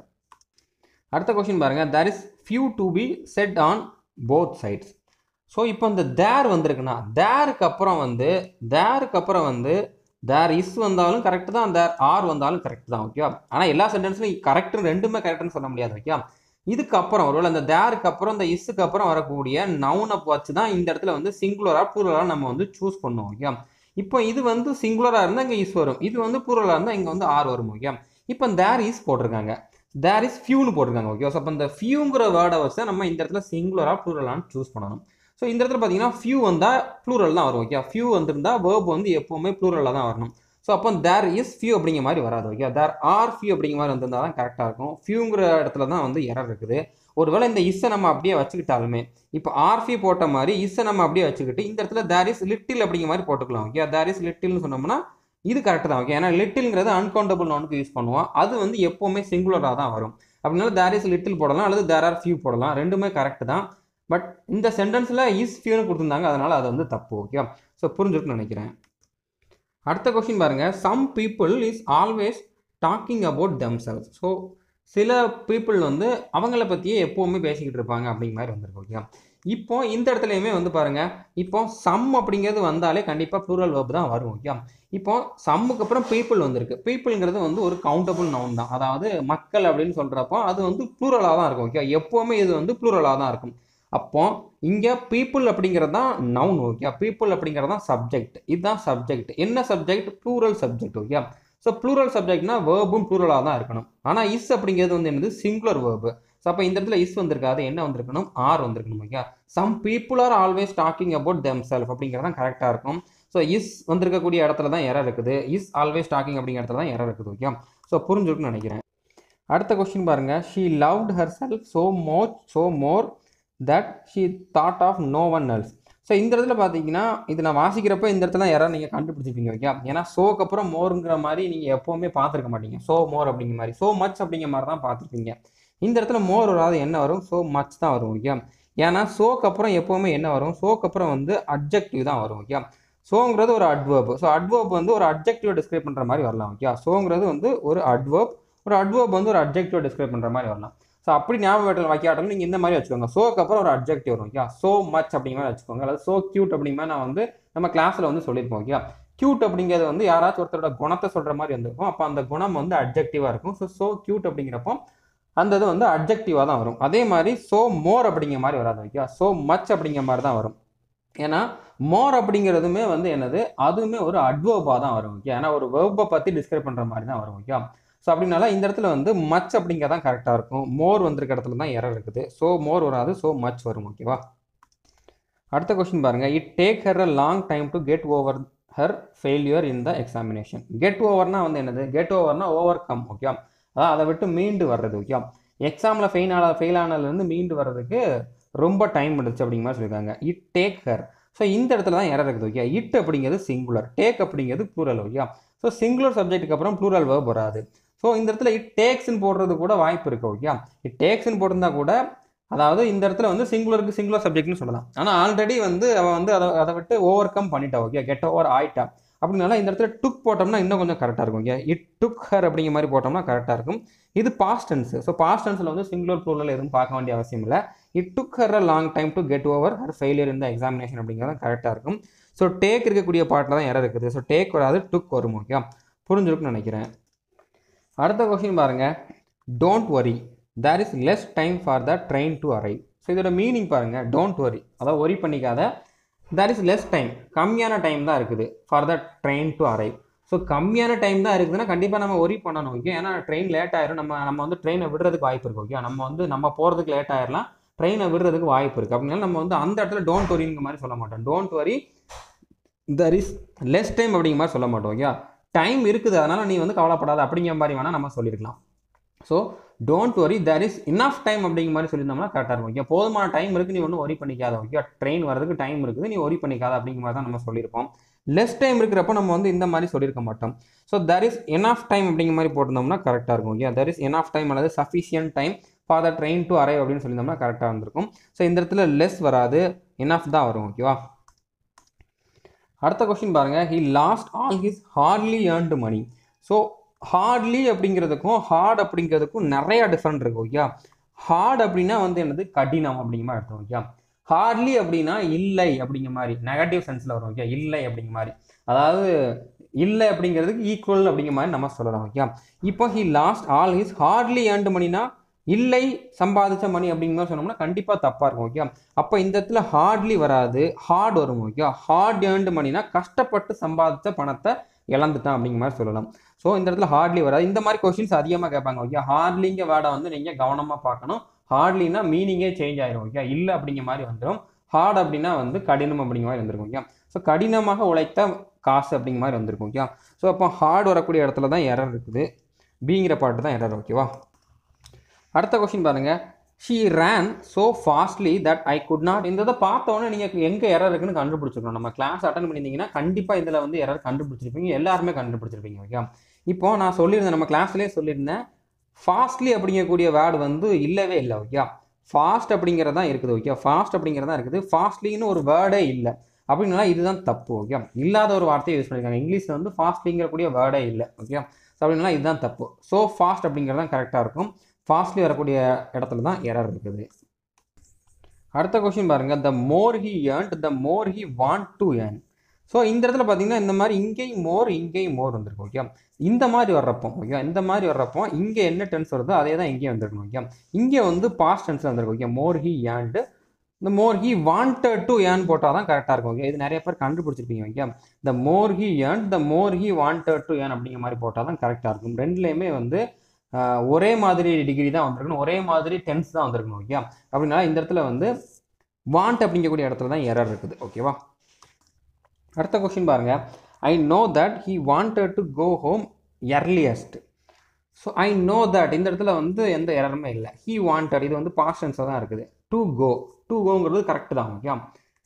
அடுத்த கொஸ்டின் பாருங்க there is few to be set on both sides so இப்போ இந்த தேர் வந்திருக்குன்னா தேருக்கு அப்புறம் வந்து தேருக்கு அப்புறம் வந்து தேர் இஸ் வந்தாலும் கரெக்ட் தான் தேர் ஆர் வந்தாலும் கரெக்ட் தான் ஓகே ஆனால் எல்லா சென்டென்ஸ்லையும் கரெக்ட் ரெண்டுமே கரெக்ட்னு சொல்ல முடியாது ஓகே இதுக்கு அப்புறம் ஒருவேளை அந்த தேருக்கு அப்புறம் இந்த இஸ்ஸுக்கு அப்புறம் வரக்கூடிய நவுனை வச்சு தான் இந்த இடத்துல வந்து சிங்குலராக ப்ளூரலாக நம்ம வந்து சூஸ் பண்ணுவோம் ஓகே இப்போ இது வந்து சிங்குலராக இருந்தால் இங்கே இஸ் வரும் இது வந்து ப்ளூரலாக இருந்தால் இங்கே வந்து ஆர் வரும் ஓகே இப்போ தேர் இஸ் போட்டிருக்காங்க தேர் இஸ் ஃபியூன்னு போட்டிருக்காங்க ஓகே ஸோ அப்போ இந்த ஃபியூங்கிற வேர்டை வச்சு தான் நம்ம இந்த இடத்துல சிங்குலராக ப்ளூரலான்னு சூஸ் பண்ணணும் ஸோ இந்த இடத்துல பார்த்தீங்கன்னா ஃபியூ வந்தால் ப்ளூரல் தான் வரும் ஓகே ஃபியூ வந்திருந்தா வேர்ப் வந்து எப்போவுமே ப்ளூரலில் தான் வரணும் ஸோ அப்போ தேர் இஸ் ஃபியூ அப்படிங்கிற மாதிரி வராது ஓகே தேர் ஆர் ஃபியூ அப்படிங்கிற மாதிரி வந்திருந்தா தான் கரெக்டாக இருக்கும் ஃபியூங்கிற இடத்துல தான் வந்து எரர் இருக்குது ஒருவேளை இந்த இஸ்ஸை நம்ம அப்படியே வச்சுக்கிட்டாலுமே இப்போ ஆர் ஃபியூ போட்ட மாதிரி இஸ்ஸை நம்ம அப்படியே வச்சுக்கிட்டு இந்த இடத்துல தேர் இஸ் லிட்டில் அப்படிங்கிற மாதிரி போட்டுக்கலாம் ஓகே தேர் இஸ் லிட்டில்னு சொன்னோம்னா இது கரெக்ட் தான் ஓகே ஏன்னா லிட்டில்ங்கிறது அன்கவுண்டபிள் நோனுக்கு யூஸ் பண்ணுவோம் அது வந்து எப்போவுமே சிங்குலராக தான் வரும் அப்படினால தேர் இஸ் லிட்டில் போடலாம் அல்லது தேர் ஆர் ஃபியூ போடலாம் ரெண்டுமே கரெக்ட் தான் பட் இந்த சென்டென்ஸில் இஸ் ஃபியூன்னு கொடுத்துருந்தாங்க அதனால் அது வந்து தப்பு ஓகே ஸோ புரிஞ்சுட்டு நினைக்கிறேன் அடுத்த கொஸ்டின் பாருங்க some people is always talking about themselves so சில பீப்புள் வந்து அவங்கள பற்றியே எப்போவுமே பேசிக்கிட்டு இருப்பாங்க அப்படிங்கிற மாதிரி வந்திருக்கு ஓகே இப்போ இந்த இடத்துலையுமே வந்து பாருங்க இப்போ சம் அப்படிங்கிறது வந்தாலே கண்டிப்பாக ப்ளூரல் வேர்ப் தான் வரும் ஓகே இப்போ சம்முக்கு அப்புறம் பீப்புள் வந்திருக்கு பீப்புள்ங்கிறது வந்து ஒரு கவுண்டபிள் நவுன் தான் அதாவது மக்கள் அப்படின்னு சொல்கிறப்போ அது வந்து ப்ளூரலாக தான் இருக்கும் ஓகே எப்போவுமே இது வந்து ப்ளூரலாக தான் இருக்கும் அப்போ இங்கே பீப்புள் அப்படிங்கிறது தான் நவுன் ஓகே பீப்புள் அப்படிங்கிறது தான் சப்ஜெக்ட் இதுதான் சப்ஜெக்ட் என்ன subject plural subject okay so plural சப்ஜெக்ட்னா வேர்பும் ப்ளூரலாக தான் இருக்கணும் ஆனால் இஸ் அப்படிங்கிறது வந்து என்னது சிங்குலர் வேர்பு ஸோ அப்போ இந்த இடத்துல இஸ் வந்திருக்காது என்ன வந்திருக்கணும் ஆர் வந்திருக்கணும் okay some people are always talking about themselves அப்படிங்கிறது தான் கரெக்டாக இருக்கும் ஸோ இஸ் வந்திருக்கக்கூடிய இடத்துல தான் எரர் இருக்குது இஸ் ஆல்வேஸ் டாக்கிங் அப்படிங்கிற இடத்துல தான் எரர் இருக்குது ஓகே ஸோ புரிஞ்சுருக்குன்னு நினைக்கிறேன் அடுத்த கொஸ்டின் பாருங்க she loved herself so more so more that she thought of no one else so இந்த இடத்துல பார்த்தீங்கன்னா இது நான் வாசிக்கிறப்ப இந்த இடத்துல யாராவது நீங்கள் கண்டுபிடிச்சிருப்பீங்க ஓகே ஏன்னா ஷோக்கு அப்புறம் மோருங்கிற மாதிரி நீங்கள் எப்போவுமே பார்த்துருக்க மாட்டீங்க ஸோ மோர் அப்படிங்கிற மாதிரி ஸோ மச் அப்படிங்கிற மாதிரி தான் பார்த்துருப்பீங்க இந்த இடத்துல மோர் வராது என்ன வரும் ஸோ மச் தான் வரும் ஓகே ஏன்னா ஷோக்கு அப்புறம் எப்போவுமே என்ன வரும் ஷோக்கு அப்புறம் வந்து அப்ஜெக்டிவ் தான் வரும் ஓகே ஸோங்கிறது ஒரு அட்வர்ப் ஸோ அட்வர்ப் வந்து ஒரு அப்ஜெக்டிவ் டிஸ்கிரைப் பண்ணுற மாதிரி வரலாம் ஓகே ஸோங்கிறது வந்து ஒரு அட்வர்ப் ஒரு அட்வர்ப் வந்து ஒரு அப்ஜெக்டிவ் டிஸ்கிரைப் பண்ணுற மாதிரி வரலாம் ஸோ அப்படி ஞாபகம் வைக்காட்டும் நீங்கள் இந்த மாதிரி வச்சுக்கோங்க ஸோக்கு அப்புறம் ஒரு அப்ஜெக்டிவ் வரும் ஓகே ஸோ மச் அப்படிங்கிற மாதிரி வச்சுக்கோங்க அதாவது ஸோ க்யூட் அப்படிங்கிற மாதிரி நான் வந்து நம்ம கிளாஸில் வந்து சொல்லியிருப்போம் ஓகே க்யூட் அப்படிங்கிறது வந்து யாராச்சும் ஒருத்தரோட குணத்தை சொல்கிற மாதிரி வந்திருக்கும் அப்போ அந்த குணம் வந்து அப்ஜெக்டிவாக இருக்கும் ஸோ ஸோ க்யூட் அப்படிங்கிறப்போ அந்த இது வந்து அப்ஜெக்டிவாக தான் வரும் அதே மாதிரி ஸோ மோர் அப்படிங்கிற மாதிரி வராது ஓகே ஸோ மச் அப்படிங்கிற மாதிரி தான் வரும் ஏன்னா மோர் அப்படிங்கிறதுமே வந்து என்னது அதுவுமே ஒரு அட்வர்பாக தான் வரும் ஓகே ஏன்னா ஒரு வேர்பை பற்றி டிஸ்கிரைப் பண்ணுற மாதிரி தான் வரும் ஓகே ஸோ அப்படின்னால இந்த இடத்துல வந்து மச் அப்படிங்கிறது தான் கரெக்டாக இருக்கும் மோர் வந்திருக்க இடத்துல தான் எரர் இருக்குது ஸோ மோர் வராது ஸோ மச் வரும் ஓகேவா அடுத்த கொஸ்டின் பாருங்க it take her a long time to get over her failure in the examination get ஓவர்னா வந்து என்னது கெட் ஓவர்னா ஓவர் கம் ஓகே அதான் அதை விட்டு மீண்டு வர்றது ஓகே எக்ஸாமில் ஃபெயில் ஆன ஃபெயில் ஆனதுலேருந்து மீண்டு வர்றதுக்கு ரொம்ப டைம் எடுத்துச்சு அப்படிங்கிற மாதிரி சொல்லியிருக்காங்க இட் டேக் ஹர் ஸோ இந்த இடத்துல தான் எரர் இருக்குது ஓகே இட் அப்படிங்கிறது சிங்குலர் டேக் அப்படிங்கிறது ப்ளூரல் ஓகே ஸோ சிங்குலர் சப்ஜெக்ட்டுக்கு அப்புறம் ப்ளூரல் வேர்ப் வராது ஸோ இந்த இடத்துல இட் டேக்ஸ்னு போடுறது கூட வாய்ப்பு இருக்கு ஓகே இட் டேக்ஸ்னு போட்டிருந்தா கூட அதாவது இந்த இடத்துல வந்து சிங்குலருக்கு சிங்குலர் சப்ஜெக்ட்னு சொல்லலாம் ஆனால் ஆல்ரெடி வந்து அவள் வந்து அதை அதை விட்டு ஓவர் கம் பண்ணிட்டா ஓகே கெட் ஓவர் ஆயிட்டா அப்படினால இந்த இடத்துல டுக் போட்டோம்னா இன்னும் கொஞ்சம் கரெக்டாக இருக்கும் ஓகே இட் டுக் ஹர் அப்படிங்கிற மாதிரி போட்டோம்னா கரெக்டாக இருக்கும் இது பாஸ்ட் டென்ஸ் ஸோ பாஸ்ட் டென்ஸில் வந்து சிங்குலர் ப்ளூரல் எதுவும் பார்க்க வேண்டிய அவசியம் இல்லை it took her a long time to get over her failure இந்த எக்ஸாமினேஷன் அப்படிங்கிறது கரெக்டாக இருக்கும் ஸோ டேக் இருக்கக்கூடிய பாட்டில் தான் எரர் இருக்குது ஸோ டேக் வராது டுக் வரும் ஓகே புரிஞ்சிருக்குன்னு நினைக்கிறேன் அடுத்த கொஸ்டின் பாருங்க don't worry there is less time for the train to arrive so இதோட மீனிங் பாருங்க டோன்ட் வரி அதாவது ஒரி பண்ணிக்காத தேர் இஸ் லெஸ் டைம் கம்மியான டைம் தான் இருக்குது for the train to arrive so கம்மியான டைம் தான் இருக்குதுன்னா கண்டிப்பாக நம்ம ஒரி பண்ணணும் ஓகே ஏன்னா ட்ரெயின் லேட் ஆயிரும் நம்ம நம்ம வந்து ட்ரெயினை விடுறதுக்கு வாய்ப்பு இருக்குது ஓகே நம்ம வந்து நம்ம போகிறதுக்கு லேட் ஆயிரலாம் ட்ரெயினை விடுறதுக்கு வாய்ப்பு இருக்குது அப்படினால நம்ம வந்து அந்த இடத்துல டோன்ட் வரிங்கிற மாதிரி சொல்ல மாட்டோம் don't worry there is less time அப்படிங்கிற மாதிரி சொல்ல மாட்டோம் ஓகே டைம் இருக்குது அதனால் நீ வந்து கவலைப்படாத அப்படிங்கிற மாதிரி வேணால் நம்ம சொல்லியிருக்கலாம் so don't worry there is enough time அப்படிங்கிற மாதிரி சொல்லியிருந்தோம்னா கரெக்டாக இருக்கும் ஓகே போதுமான டைம் இருக்குது நீ ஒன்றும் ஒரி பண்ணிக்காத ஓகே ட்ரெயின் வரதுக்கு டைம் இருக்குது நீ ஒரி பண்ணிக்காத அப்படிங்கிற மாதிரி தான் நம்ம சொல்லியிருப்போம் லெஸ் டைம் இருக்கிறப்ப நம்ம வந்து இந்த மாதிரி சொல்லியிருக்க மாட்டோம் so there is enough time அப்படிங்கிற மாதிரி போட்டிருந்தோம்னா கரெக்டாக இருக்கும் okay there is enough time அல்லது sufficient time for the train to arrive அப்படின்னு சொல்லியிருந்தோம்னா கரெக்டாக இருந்திருக்கும் ஸோ இந்த இடத்துல லெஸ் வராது இனஃப் தான் வரும் ஓகேவா அடுத்த கொஸ்டின் பாருங்க he lost all his hardly earned money so hardly அப்படிங்கிறதுக்கும் ஹார்ட் அப்படிங்கிறதுக்கும் நிறைய டிஃப்ரெண்ட் இருக்கு ஓகே ஹார்ட் அப்படின்னா வந்து என்னது கடினம் அப்படிங்கிற மாதிரி அர்த்தம் ஓகே ஹார்ட்லி அப்படின்னா இல்லை அப்படிங்கிற மாதிரி நெகட்டிவ் சென்ஸில் வரும் ஓகே இல்லை அப்படிங்கிற மாதிரி அதாவது இல்லை அப்படிங்கிறதுக்கு ஈக்குவல் அப்படிங்கிற மாதிரி நம்ம சொல்லலாம் ஓகே இப்போ he lost all his hardly earned மணினா இல்லை சம்பாதிச்ச மணி அப்படிங்கிற மாதிரி சொன்னோம்னா கண்டிப்பாக தப்பாக இருக்கும் ஓகே அப்போ இந்த இடத்துல ஹார்ட்லி வராது ஹார்ட் வரும் ஓகே ஹார்ட் ஏர்ன்டு மணினா கஷ்டப்பட்டு சம்பாதிச்ச பணத்தை இழந்துட்டான் அப்படிங்கிற மாதிரி சொல்லலாம் ஸோ இந்த இடத்துல ஹார்ட்லி வராது இந்த மாதிரி கொஸ்டின்ஸ் அதிகமாக கேட்பாங்க ஓகே ஹார்ட்லிங்க வேர்டை வந்து நீங்கள் கவனமாக பார்க்கணும் ஹார்ட்லினா மீனிங்கே சேஞ்ச் ஆயிரும் ஓகே இல்லை அப்படிங்கிற மாதிரி வந்துடும் ஹார்ட் அப்படின்னா வந்து கடினம் அப்படிங்கிற மாதிரி வந்திருக்கும் ஓகே ஸோ கடினமாக உழைத்த காசு அப்படிங்கிற மாதிரி வந்திருக்கும் ஓகே ஸோ அப்போ ஹார்ட் வரக்கூடிய இடத்துல தான் எரர் இருக்குது பிங்கிற பாட்டு தான் எரர் ஓகேவா அடுத்த கொஸ்டின் பாருங்க she ran so fastly that I could not இந்த இதை பார்த்தோன்னே நீங்கள் எங்கே எரர் இருக்குன்னு கண்டுபிடிச்சிருக்கணும் நம்ம கிளாஸ் அட்டன் பண்ணியிருந்தீங்கன்னா கண்டிப்பாக இதில் வந்து எரர் கண்டுபிடிச்சிருப்பீங்க எல்லாருமே கண்டுபிடிச்சிருப்பீங்க ஓகே இப்போ நான் சொல்லியிருந்தேன் நம்ம கிளாஸ்லேயே சொல்லியிருந்தேன் ஃபாஸ்ட்லி அப்படிங்கக்கூடிய வேர்டு வந்து இல்லவே இல்லை ஓகே ஃபாஸ்ட் அப்படிங்கிறது தான் இருக்குது ஓகே ஃபாஸ்ட் அப்படிங்கிறது தான் இருக்குது ஃபாஸ்ட்லின்னு ஒரு வேர்டே இல்லை அப்படின்னா இதுதான் தப்பு ஓகே இல்லாத ஒரு வார்த்தையை யூஸ் பண்ணியிருக்காங்க இங்கிலீஷில் வந்து ஃபாஸ்ட்லிங்கக்கூடிய வேர்டே இல்லை ஓகே அப்படின்னா இதுதான் தப்பு ஸோ ஃபாஸ்ட் அப்படிங்கிறது தான் கரெக்டாக இருக்கும் ஃபாஸ்ட்லி வரக்கூடிய இடத்துல தான் எரர் இருக்குது அடுத்த கொஸ்டின் பாருங்க the more he earned the more he want to earn so இந்த இடத்துல பார்த்தீங்கன்னா இந்த மாதிரி இங்கேயும் மோர் இங்கேயும் மோர் வந்திருக்கும் ஓகே இந்த மாதிரி வர்றப்போ ஓகே இந்த மாதிரி வர்றப்போ இங்கே என்ன டென்ஸ் வருதோ அதே தான் இங்கேயும் வந்திருக்கணும் ஓகே இங்கே வந்து பாஸ்ட் டென்ஸ் வந்திருக்கும் ஓகே மோர் ஹி ஏர்ன்டு இந்த more he wanted to earn போட்டால் தான் கரெக்டாக இருக்கும் ஓகே இது நிறைய பேர் கண்டுபிடிச்சிருப்பீங்க okay the more he earn the more he wanted to earn அப்படிங்கிற மாதிரி போட்டால் தான் கரெக்டாக இருக்கும் ரெண்டுலேயுமே வந்து ஆஹ், ஒரே மாதிரி டிகிரி தான் வந்திருக்கணும் ஒரே மாதிரி டென்ஸ் தான் வந்திருக்கணும் ஓகே அப்படின்னா இந்த இடத்துல வந்து வாண்ட் அப்படிங்கக்கூடிய இடத்துல தான் எரர் இருக்குது ஓகேவா அடுத்த கொஸ்டின் பாருங்க I know that he wanted to go home earliest so I know that இந்த இடத்துல வந்து எந்த எரருமே இல்லை ஹி வாண்டட் இது வந்து பாஸ்டன்ஸாக தான் இருக்குது டு கோ டு கோங்கிறது கரெக்ட் தான் okay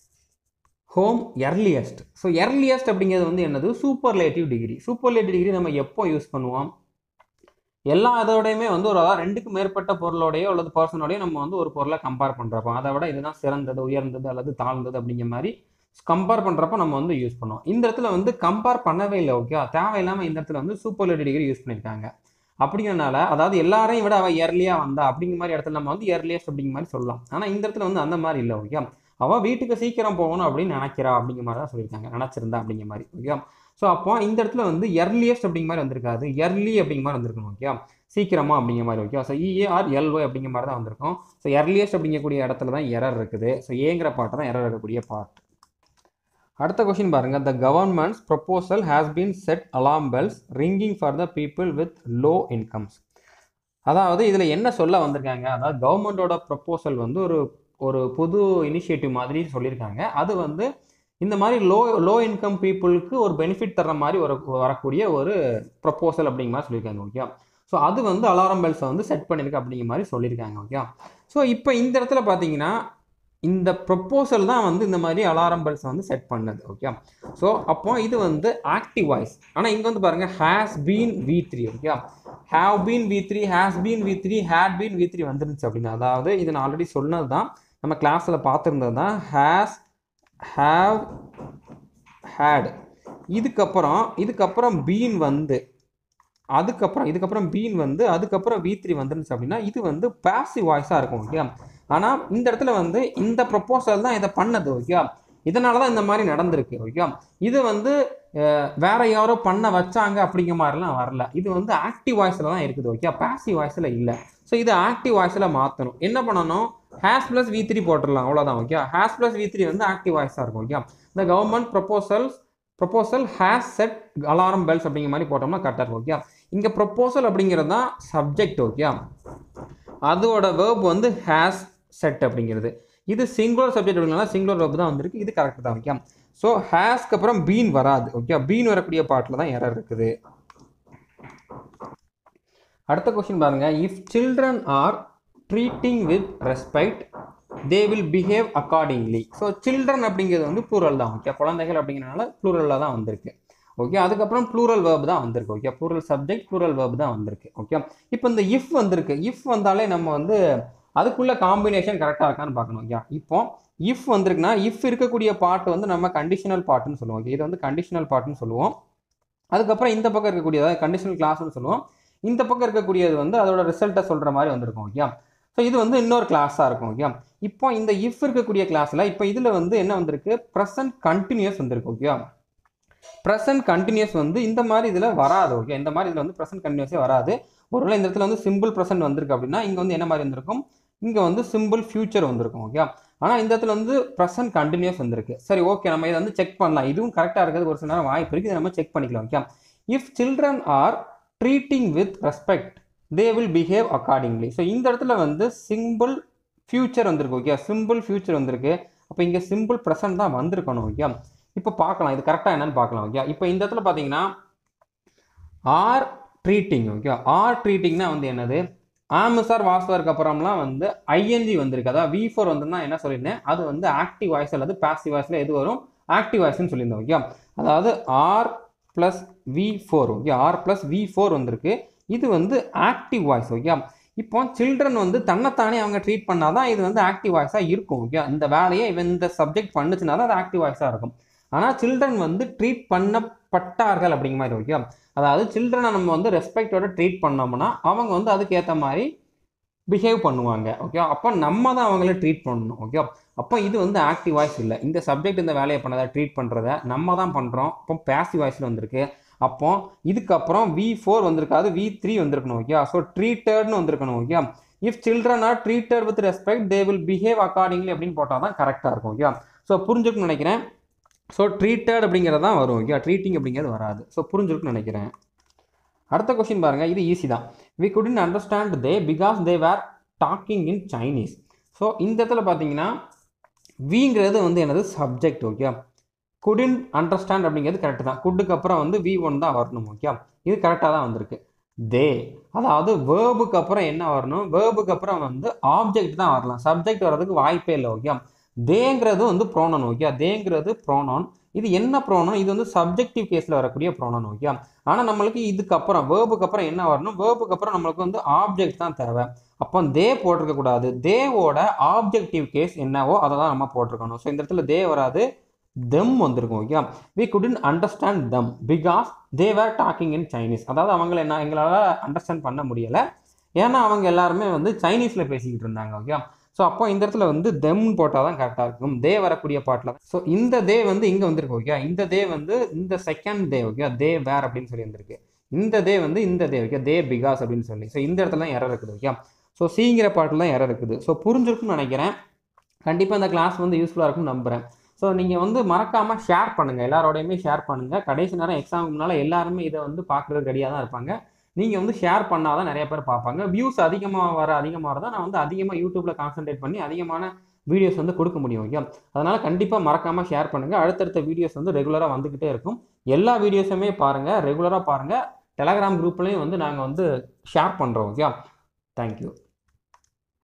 home earliest so earliest அப்படிங்கிறது வந்து என்னது சூப்பர்லேட்டிவ் டிகிரி சூப்பர்லேட்டிவ் டிகிரி நம்ம எப்போ யூஸ் பண்ணுவோம் எல்லா இதோடையுமே வந்து ஒரு அதாவது ரெண்டுக்கு மேற்பட்ட பொருளோடையோ அல்லது பர்சனோடையோ நம்ம வந்து ஒரு பொருளை கம்பேர் பண்ணுறப்போ அதை விட இதுதான் சிறந்தது உயர்ந்தது அல்லது தாழ்ந்தது அப்படிங்கிற மாதிரி கம்பேர் பண்ணுறப்ப நம்ம வந்து யூஸ் பண்ணுவோம் இந்த இடத்துல வந்து கம்பேர் பண்ணவே இல்லை ஓகே தேவையில்லாமல் இந்த இடத்துல வந்து சூப்பர்லேட்டிவ் டிகிரி யூஸ் பண்ணியிருக்காங்க அப்படிங்கிறனால அதாவது எல்லாரையும் விட அவள் இயர்லியாக வந்தா அப்படிங்கிற மாதிரி இடத்துல நம்ம வந்து இயர்லியஸ்ட் அப்படிங்கிற மாதிரி சொல்லலாம் ஆனால் இந்த இடத்துல வந்து அந்த மாதிரி இல்லை ஓகே அவள் வீட்டுக்கு சீக்கிரம் போகணும் அப்படின்னு நினைக்கிறா அப்படிங்கிற மாதிரி தான் சொல்லியிருக்காங்க நினச்சிருந்தா அப்படிங்கிற மாதிரி ஓகே ஸோ அப்போ இந்த இடத்துல வந்து எர்லியஸ்ட் அப்படிங்கிற மாதிரி வந்திருக்காது எர்லி அப்படிங்கிற மாதிரி வந்திருக்கணும் ஓகே சீக்கிரமா அப்படிங்கிற மாதிரி ஓகே ஸோ இஏஆர் எல்ஓ அப்படிங்கிற மாதிரி தான் வந்திருக்கும் ஸோ எர்லியஸ்ட் அப்படிங்கக்கூடிய இடத்துல தான் எரர் இருக்குது ஸோ ஏங்கிற பாட்டு தான் எரர் இருக்கக்கூடிய பார்ட் அடுத்த கொஸ்டின் பாருங்க the government's proposal has been set alarm bells ringing for the people with low incomes அதாவது இதில் என்ன சொல்ல வந்திருக்காங்க அதாவது கவர்மெண்டோட ப்ரொப்போசல் வந்து ஒரு ஒரு புது இனிஷியேட்டிவ் மாதிரி சொல்லியிருக்காங்க அது வந்து இந்த மாதிரி லோ லோ இன்கம் பீப்புளுக்கு ஒரு பெனிஃபிட் தர்ற மாதிரி ஒரு வரக்கூடிய ஒரு ப்ரொப்போசல் அப்படிங்கிற மாதிரி சொல்லியிருக்காங்க ஓகே ஸோ அது வந்து அலாரம் பெல்ஸை வந்து செட் பண்ணியிருக்கு அப்படிங்கிற மாதிரி சொல்லியிருக்காங்க ஓகே ஸோ இப்போ இந்த இடத்துல பார்த்தீங்கன்னா இந்த ப்ரொப்போசல் தான் வந்து இந்த மாதிரி அலாரம் பெல்ஸ் வந்து செட் பண்ணது ஓகே ஸோ அப்போ இது வந்து ஆக்டிவ் வாய்ஸ் ஆனால் இங்கே வந்து பாருங்கள் has been V three okay have been V three has been V three had been V three வந்துருந்துச்சு அப்படின்னு அதாவது இது நான் ஆல்ரெடி சொன்னது தான் நம்ம கிளாஸில் பார்த்துருந்தது தான் ஹேஸ் ஹேவ் ஹேட் இதுக்கப்புறம் இதுக்கப்புறம் பீன் வந்து அதுக்கப்புறம் இதுக்கப்புறம் பீன் வந்து அதுக்கப்புறம் வி த்ரீ வந்துருந்துச்சு அப்படின்னா இது வந்து பாசிவ் வாய்ஸாக இருக்கும் ஓகே ஆனால் இந்த இடத்துல வந்து இந்த ப்ரொப்போசல் தான் இதை பண்ணது ஓகே இதனால தான் இந்த மாதிரி நடந்திருக்கு ஓகே இது வந்து அஹ், வேற யாரோ பண்ண வச்சாங்க அப்படிங்கிற மாதிரிலாம் வரல இது வந்து ஆக்டிவ் வாய்ஸில் தான் இருக்குது ஓகே பாசிவ் வாய்ஸில் இல்லை ஸோ இது ஆக்டிவ் வாய்ஸில் மாற்றணும் என்ன பண்ணணும் ஹேஸ் ப்ளஸ் வி த்ரீ போட்டுடலாம் அவ்வளோதான் okay has plus V three வந்து ஆக்டிவ் வாய்ஸாக இருக்கும் ஓகே இந்த government proposals proposal has set alarm bells அப்படிங்கிற மாதிரி போட்டோம்னா கரெக்டாக இருக்கும் ஓகே இங்கே ப்ரொப்போசல் அப்படிங்கிறது தான் சப்ஜெக்ட் ஓகே அதோட வேர்ப் வந்து ஹேஸ் செட் அப்படிங்கிறது இது சிங்குலர் சப்ஜெக்ட் அப்படிங்கிறனால சிங்குலர் வேர்ப் தான் வந்திருக்கு இது கரெக்ட் தான் ஓகே ஸோ ஹேஸ்க்கு அப்புறம் பீன் வராது ஓகே பீன் வரக்கூடிய பாட்டில் தான் எரர் இருக்குது அடுத்த கொஸ்டின் பாருங்க if children are treating with respect they will behave accordingly so children அப்படிங்கிறது வந்து ப்ளூரல் தான் ஓகே குழந்தைகள் அப்படிங்கிறனால ப்ளூரலில் தான் வந்திருக்கு ஓகே அதுக்கப்புறம் ப்ளூரல் வேர்ப் தான் வந்திருக்கு okay plural subject plural verb தான் வந்திருக்கு ஓகே இப்போ இந்த இஃப் வந்திருக்கு இஃப் வந்தாலே நம்ம வந்து அதுக்குள்ள காம்பினேஷன் கரெக்டாக இருக்கான்னு பார்க்கணும் ஓகே இப்போ இஃப் வந்திருக்குன்னா இஃப் இருக்கக்கூடிய பாட்டு வந்து நம்ம கண்டிஷனல் பாட்டுன்னு சொல்லுவோம் ஓகே இது வந்து கண்டிஷனல் பாட்டுன்னு சொல்லுவோம் அதுக்கப்புறம் இந்த பக்கம் இருக்கக்கூடிய அதாவது கண்டிஷனல் கிளாஸ்னு சொல்லுவோம் இந்த பக்கம் இருக்கக்கூடியது வந்து அதோட ரிசல்ட்டை சொல்கிற மாதிரி வந்திருக்கும் ஓகே ஸோ இது வந்து இன்னொரு கிளாஸாக இருக்கும் ஓகே இப்போ இந்த இஃப் இருக்கக்கூடிய கிளாஸில் இப்போ இதில் வந்து என்ன வந்திருக்கு ப்ரெசன்ட் கண்டினியூஸ் வந்திருக்கு ஓகே ப்ரெசன்ட் கண்டினியூஸ் வந்து இந்த மாதிரி இதில் வராது ஓகே இந்த மாதிரி இதில் வந்து ப்ரெசன்ட் கண்டினியூஸே வராது ஒருவேளை இந்த இடத்துல வந்து சிம்பிள் ப்ரெசன்ட் வந்திருக்கு அப்படின்னா இங்கே வந்து என்ன மாதிரி வந்திருக்கும் இங்கே வந்து சிம்பிள் ஃபியூச்சர் வந்திருக்கும் ஓகே ஆனால் இந்த இடத்துல வந்து ப்ரெசன்ட் கண்டினியூஸ் வந்திருக்கு சரி ஓகே நம்ம இதை வந்து செக் பண்ணலாம் இதுவும் கரெக்டாக இருக்கிறது ஒரு சில நேரம் வாய்ப்பு இருக்குது இதை நம்ம செக் பண்ணிக்கலாம் okay if children are treating with respect they will behave accordingly so இந்த இடத்துல வந்து சிம்பிள் ஃபியூச்சர் வந்திருக்கு ஓகே சிம்பிள் ஃபியூச்சர் வந்திருக்கு அப்போ இங்கே சிம்பிள் ப்ரெசன்ட் தான் வந்திருக்கணும் ஓகே இப்போ பார்க்கலாம் இது கரெக்டாக என்னன்னு பார்க்கலாம் ஓகே இப்போ இந்த இடத்துல பார்த்தீங்கன்னா ஆர் ட்ரீட்டிங் ஓகே ஆர் ட்ரீட்டிங்னா வந்து என்னது ஆமசார் வாஸ்தவருக்கு அப்புறம்லாம் வந்து ஐஎன்ஜி வந்திருக்கு அதாவது வி ஃபோர் வந்துன்னா என்ன சொல்லியிருந்தேன் அது வந்து ஆக்டிவ் வாய்ஸ் அல்லது பாசிவ் வாய்ஸில் எது வரும் ஆக்டிவ் வாய்ஸ்னு சொல்லியிருந்தோம் ஓகே அதாவது are plus V four okay are plus V four வந்திருக்கு இது வந்து ஆக்டிவ் வாய்ஸ் ஓகே இப்போ சில்ட்ரன் வந்து தன்னைத்தானே அவங்க ட்ரீட் பண்ணாதான் இது வந்து ஆக்டிவ் வாய்ஸாக இருக்கும் ஓகே இந்த வேலையை இவன் இந்த சப்ஜெக்ட் பண்ணுச்சுனா தான் அது ஆக்டிவ் வாய்ஸாக இருக்கும் ஆனால் சில்ட்ரன் வந்து ட்ரீட் பண்ணப்பட்டார்கள் அப்படிங்கிற மாதிரி ஓகே அதாவது சில்ட்ரனை நம்ம வந்து ரெஸ்பெக்டோட ட்ரீட் பண்ணோம்னா அவங்க வந்து அதுக்கு ஏற்ற மாதிரி பிஹேவ் பண்ணுவாங்க ஓகே அப்போ நம்ம தான் அவங்கள ட்ரீட் பண்ணணும் ஓகே அப்போ இது வந்து ஆக்டிவ் வாய்ஸ் இல்லை இந்த சப்ஜெக்ட் இந்த வேலையை பண்ணதை ட்ரீட் பண்ணுறத நம்ம தான் பண்ணுறோம் அப்போ பேசிவ் வாய்ஸில் வந்திருக்கு அப்போ இதுக்கப்புறம் வி ஃபோர் வந்திருக்காது வி த்ரீ வந்திருக்கணும் ஓகே ஸோ ட்ரீட்டட்னு வந்திருக்கணும் okay if children are treated with respect they will behave accordingly அப்படின்னு போட்டால் தான் கரெக்டாக இருக்கும் ஓகே ஸோ புரிஞ்சுக்கணும்னு நினைக்கிறேன் ஸோ ட்ரீட்டட் அப்படிங்கிறது தான் வரும் ஓகே ட்ரீட்டிங் அப்படிங்கிறது வராது ஸோ புரிஞ்சிருக்குன்னு நினைக்கிறேன் அடுத்த கொஸ்டின் பாருங்க இது ஈஸி தான் we couldn't understand they because they were talking in Chinese so இந்த இடத்துல பார்த்தீங்கன்னா விங்கிறது வந்து என்னது சப்ஜெக்ட் ஓகே குடின் அண்டர்ஸ்டாண்ட் அப்படிங்கிறது கரெக்ட் தான் குட்டுக்கு அப்புறம் வந்து வி ஒன் தான் வரணும் ஓகே இது கரெக்டாக தான் வந்திருக்கு தே அதாவது வேர்புக்கு அப்புறம் என்ன வரணும் வேர்புக்கு அப்புறம் வந்து ஆப்ஜெக்ட் தான் வரலாம் சப்ஜெக்ட் வர்றதுக்கு வாய்ப்பே இல்லை ஓகே தேங்கிறது வந்து ப்ரோனன் ஓகே தேங்கிறது ப்ரோனான் இது என்ன ப்ரோனன் இது வந்து சப்ஜெக்டிவ் கேஸில் வரக்கூடிய ப்ரோனன் ஓகே ஆனால் நம்மளுக்கு இதுக்கப்புறம் வேர்புக்கு அப்புறம் என்ன வரணும் வேர்புக்கு அப்புறம் நம்மளுக்கு வந்து ஆப்ஜெக்ட் தான் தேவை அப்போ தே போட்டிருக்க கூடாது தேவோட ஆப்ஜெக்டிவ் கேஸ் என்னவோ அதை தான் நம்ம போட்டிருக்கணும் ஸோ இந்த இடத்துல தே வராது தெம் வந்திருக்கும் okay we couldn't understand them because they were talking in Chinese அதாவது அவங்கள என்ன எங்களால் அண்டர்ஸ்டாண்ட் பண்ண முடியலை ஏன்னா அவங்க எல்லாருமே வந்து சைனீஸில் பேசிக்கிட்டு இருந்தாங்க ஓகே ஸோ அப்போ இந்த இடத்துல வந்து தெம் போட்டால் தான் கரெக்டாக இருக்கும் தே வரக்கூடிய பாட்டில் ஸோ இந்த தே வந்து இங்கே வந்திருக்கு ஓகே இந்த தே வந்து இந்த செகண்ட் தே ஓகே தே வேர் அப்படின்னு சொல்லி வந்திருக்கு இந்த தே வந்து இந்த தே ஓகே தே பிகாஸ் அப்படின்னு சொல்லி ஸோ இந்த இடத்துல தான் எரர் இருக்குது ஓகே ஸோ சிங்கிற பாட்டில் தான் எரர் இருக்குது ஸோ புரிஞ்சிருக்கும்னு நினைக்கிறேன் கண்டிப்பாக இந்த கிளாஸ் வந்து யூஸ்ஃபுல்லாக இருக்கும்னு நம்புகிறேன் ஸோ நீங்கள் வந்து மறக்காமல் ஷேர் பண்ணுங்கள் எல்லாரோடையுமே ஷேர் பண்ணுங்கள் கடைசி நேரம் எக்ஸாமுக்கு முன்னால் எல்லாருமே இதை வந்து பார்க்குறதுக்கு ரெடியாக தான் இருப்பாங்க நீங்கள் வந்து ஷேர் பண்ணால் தான் நிறைய பேர் பார்ப்பாங்க வியூஸ் அதிகமாக வர அதிகமாக வரதான் நான் வந்து அதிகமாக யூடியூப்பில் கான்சென்ட்ரேட் பண்ணி அதிகமான வீடியோஸ் வந்து கொடுக்க முடியும் ஓகே அதனால் கண்டிப்பாக மறக்காமல் ஷேர் பண்ணுங்கள் அடுத்தடுத்த வீடியோஸ் வந்து ரெகுலராக வந்துக்கிட்டே இருக்கும் எல்லா வீடியோஸுமே பாருங்கள் ரெகுலராக பாருங்கள் டெலகிராம் குரூப்லேயும் வந்து நாங்கள் வந்து ஷேர் பண்ணுறோம் ஓகே தேங்க்யூ